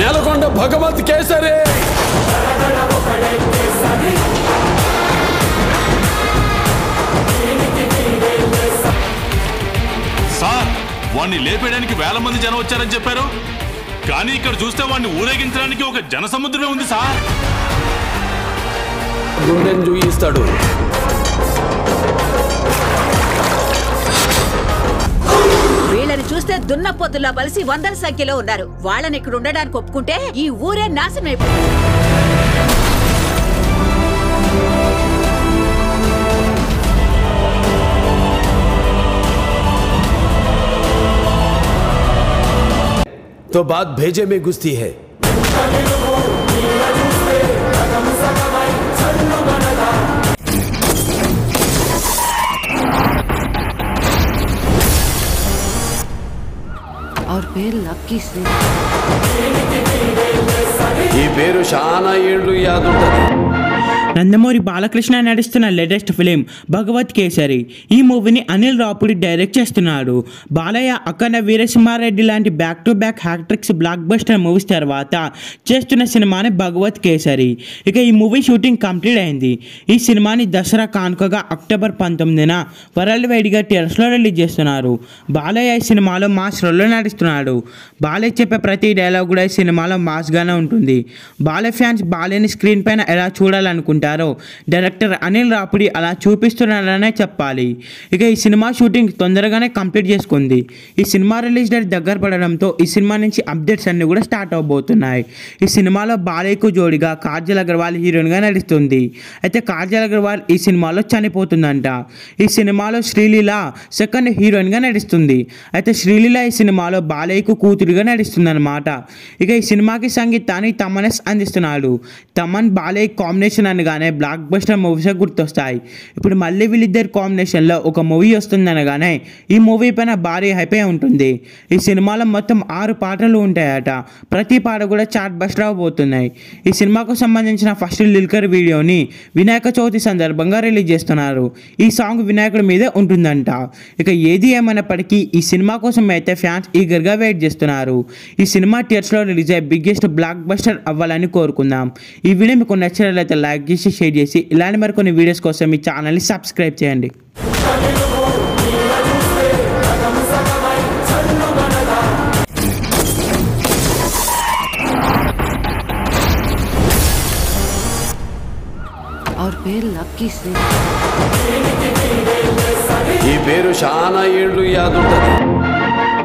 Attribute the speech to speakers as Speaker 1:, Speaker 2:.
Speaker 1: నెలకొండ భగవత్ kesari
Speaker 2: sir వాణ్ణి లేపేయడానికి వేల మంది జనం వచ్చారని చెప్పారు కానీ ఇక్కడ చూస్తే వాణ్ణి ఊరేగించడానికి ఒక జన సముద్రమే ఉంది సార్
Speaker 1: గుండెని చూయిస్తాడు
Speaker 3: వీళ్ళని చూస్తే దున్నపోతులా బలిసి వందల సంఖ్యలో ఉన్నారు వాళ్ళని ఇక్కడ ఉండడానికి ఒప్పుకుంటే ఈ ఊరే నాశనం అయిపోతుంది
Speaker 1: तो बात भेजे में घुसती है
Speaker 3: और फिर लक्की से
Speaker 1: ఈ పేరు చాలా ఏళ్ళు యాదుంటది
Speaker 4: నందమూరి బాలకృష్ణ నటిస్తున్న లేటెస్ట్ ఫిలిం భగవత్ కేసరి ఈ మూవీని అనిల్ రాపుడి డైరెక్ట్ చేస్తున్నాడు బాలయ్య అక్కన వీరసింహారెడ్డి లాంటి back to back hat-tricks blockbuster movies తర్వాత చేస్తున్న సినిమాని భగవత్ కేసరి ఇక ఈ మూవీ షూటింగ్ కంప్లీట్ అయింది ఈ సినిమాని దసరా కానుకగా అక్టోబర్ పంతొమ్మిదిన వరల్డ్ వైడ్గా థియేటర్స్లో రిలీజ్ చేస్తున్నారు బాలయ్య ఈ సినిమాలో మాస్ రోల్లో నటిస్తున్నాడు బాలయ్య చెప్పే ప్రతి డైలాగ్ కూడా ఈ సినిమాలో మాస్గానే ఉంటుంది బాలయ్య ఫ్యాన్స్ బాలయ్యని స్క్రీన్ పైన ఎలా చూడాలనుకుంటారో డైరెక్టర్ అనిల్ రాపుడి అలా చూపిస్తున్నారనే చెప్పాలి ఇక ఈ సినిమా షూటింగ్ తొందరగానే కంప్లీట్ చేసుకుంది ఈ సినిమా రిలీజ్ డేట్ దగ్గర పడడంతో ఈ సినిమా నుంచి అప్డేట్స్ అన్ని కూడా స్టార్ట్ అవబోతున్నాయి ఈ సినిమాలో బాలయ్యకు జోడిగా కాజల్ అగర్వాల్ హీరోయిన్గా నటిస్తుంది అయితే కాజల్ అగర్వాల్ ఈ సినిమాలో చనిపోతుందంట ఈ సినిమాలో శ్రీలీల సెకండ్ హీరోయిన్గా నటిస్తుంది అయితే శ్రీలీల ఈ సినిమాలో బాలయ్యకు కూతురుగా నటిస్తుంది అనమాట ఇక ఈ సినిమాకి సంగీతాన్ని తమనస్ అందిస్తున్నాడు తమన్ బాలయ్య కాంబినేషన్ అనగానే బ్లాక్ బస్టర్ మూవీస్ గుర్తొస్తాయి ఇప్పుడు మళ్ళీ వీళ్ళిద్దరు కాంబినేషన్లో ఒక మూవీ వస్తుంది అనగానే ఈ మూవీ పైన భారీ హైపే ఉంటుంది ఈ సినిమాలో మొత్తం ఆరు పాటలు ఉంటాయట ప్రతి పాట కూడా చాట్ బస్టర్ అవబోతున్నాయి ఈ సినిమాకు సంబంధించిన ఫస్ట్ లిల్కర్ వీడియోని వినాయక చవితి సందర్భంగా రిలీజ్ చేస్తున్నారు ఈ సాంగ్ వినాయకుడి మీదే ఉంటుందంట ఇక ఏది ఏమైనప్పటికీ ఈ సినిమా కోసం అయితే ఫ్యాన్స్ ఈగర్గా వెయిట్ చేస్తున్నారు ఈ సినిమా థియేటర్స్లో రిలీజ్ అయ్యే బిగ్గెస్ట్ బ్లాక్ బస్టర్ అవ్వాలని కోరుకుందాం ఈ వీడియో మీకు నచ్చినట్లయితే లైక్ చేసి షేర్ చేసి ఇలాంటి మరికొన్ని వీడియోస్ కోసం మీ ఛానల్ని సబ్స్క్రైబ్ చేయండి
Speaker 3: और फिर लक्की से
Speaker 1: ఈ పేరు చాలా ఏళ్ళు యాదుంటది